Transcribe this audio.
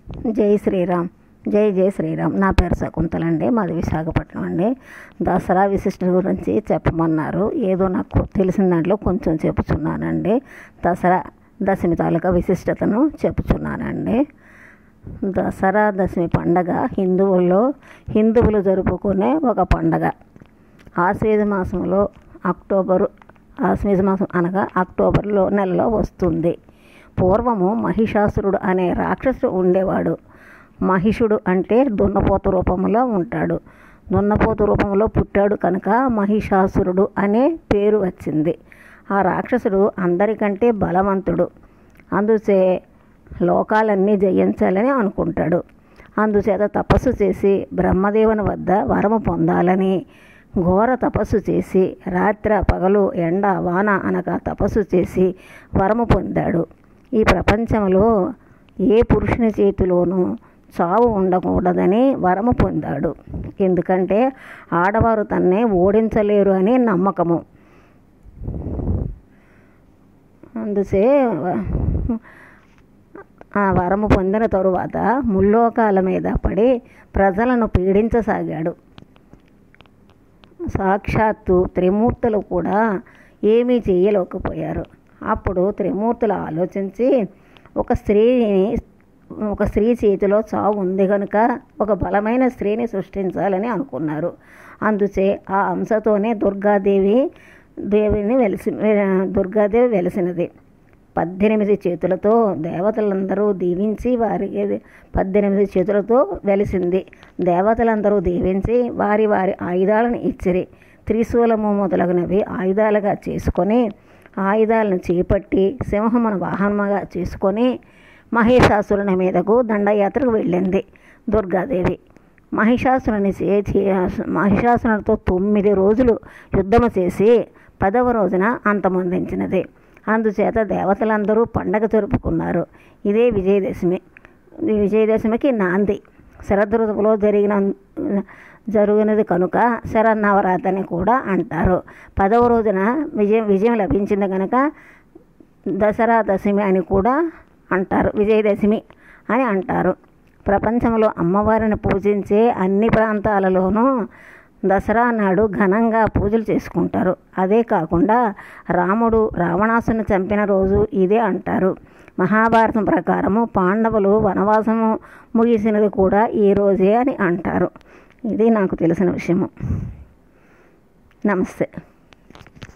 జై శ్రీరామ్ జై జై శ్రీరామ్ నా పేరు శకుంతల అండి మాది విశాఖపట్నం అండి దసరా విశిష్టత గురించి చెప్పమన్నారు ఏదో నాకు తెలిసిన దాంట్లో కొంచెం చెప్పుచున్నానండి దసరా దశమి తాలూకా విశిష్టతను చెప్పుచున్నానండి దసరా దశమి పండగ హిందువుల్లో హిందువులు జరుపుకునే ఒక పండగ ఆశ్వేజ మాసంలో అక్టోబరు ఆశ్వేజ మాసం అనగా అక్టోబర్లో నెలలో వస్తుంది పూర్వము మహిషాసురుడు అనే రాక్షసుడు ఉండేవాడు మహిషుడు అంటే దున్నపోతు రూపంలో ఉంటాడు దున్నపోతు రూపంలో పుట్టాడు కనుక మహిషాసురుడు అనే పేరు వచ్చింది ఆ రాక్షసుడు అందరికంటే బలవంతుడు అందుచే లోకాలన్నీ జయించాలని అనుకుంటాడు అందుచేత తపస్సు చేసి బ్రహ్మదేవుని వద్ద వరము పొందాలని ఘోర తపస్సు చేసి రాత్ర పగలు ఎండ వాన అనగా తపస్సు చేసి వరము పొందాడు ఈ ప్రపంచంలో ఏ పురుషుని చేతిలోనూ చావు ఉండకూడదని వరము పొందాడు ఎందుకంటే ఆడవారు తన్నే ఓడించలేరు అనే నమ్మకము అందుచే ఆ వరము పొందిన తరువాత ముల్లోకాల మీద పడి ప్రజలను పీడించసాగాడు సాక్షాత్తు త్రిమూర్తులు కూడా ఏమీ చేయలేకపోయారు అప్పుడు త్రిమూర్తులు ఆలోచించి ఒక స్త్రీని ఒక స్త్రీ చేతిలో చావు ఉంది కనుక ఒక బలమైన స్త్రీని సృష్టించాలని అనుకున్నారు అందుచే ఆ అంశతోనే దుర్గాదేవి దేవిని వెలిసి దుర్గాదేవి వెలిసినది పద్దెనిమిది చేతులతో దేవతలందరూ దీవించి వారికి పద్దెనిమిది చేతులతో వెలిసింది దేవతలందరూ దీవించి వారి వారి ఆయుధాలను ఇచ్చిరి త్రిశూలము మొదలగునవి ఆయుధాలుగా చేసుకొని ఆయుధాలను చేపట్టి సింహమును వాహనముగా చేసుకొని మహిషాసురుని మీదకు దండయాత్రకు వెళ్ళింది దుర్గాదేవి మహిషాసురుని చేసి మహిషాసురునితో తొమ్మిది రోజులు యుద్ధము చేసి పదవ రోజున అంతమొందించినది అందుచేత దేవతలందరూ పండగ జరుపుకున్నారు ఇదే విజయదశమి ఈ విజయదశమికి నాంది శరదృతులో జరిగిన జరిగినది కనుక శరన్నవరాత్రి అని కూడా అంటారు పదవ రోజున విజయం విజయం లభించింది కనుక దసరా దశమి అని కూడా అంటారు విజయదశమి అని అంటారు ప్రపంచంలో అమ్మవారిని పూజించే అన్ని ప్రాంతాలలోనూ దసరా నాడు ఘనంగా పూజలు చేసుకుంటారు అదే కాకుండా రాముడు రావణాసుని చంపిన రోజు ఇదే అంటారు మహాభారతం ప్రకారము పాండవులు వనవాసము ముగిసినది కూడా ఈ రోజే అని అంటారు ఇది నాకు తెలిసిన విషయము నమస్తే